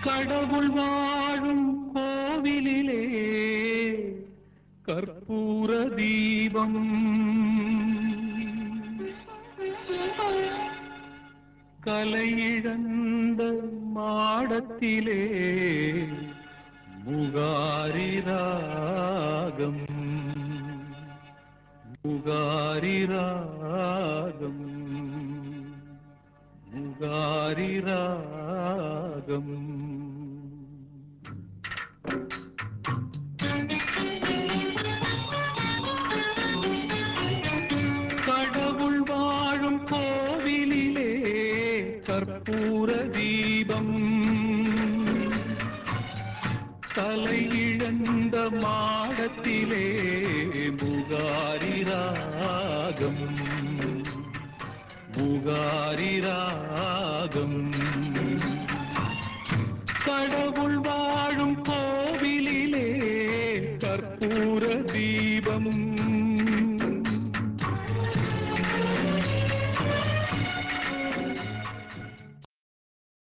கடவுள் வாழும் கோவிலிலே கற்பூர தீபம் கலையிழந்த மாடத்திலே முகாரி ராகம் முகாரி ராகம் முகாரி ராகம் கடவுள் வாழும் கோவிலிலே கற்பூர தீபம் தலையிழந்த மாடத்திலே முகாரி ராகம் முகாரி ராகம் கடவுள் வாழும் கோவிலிலே கற்பூர தீபம்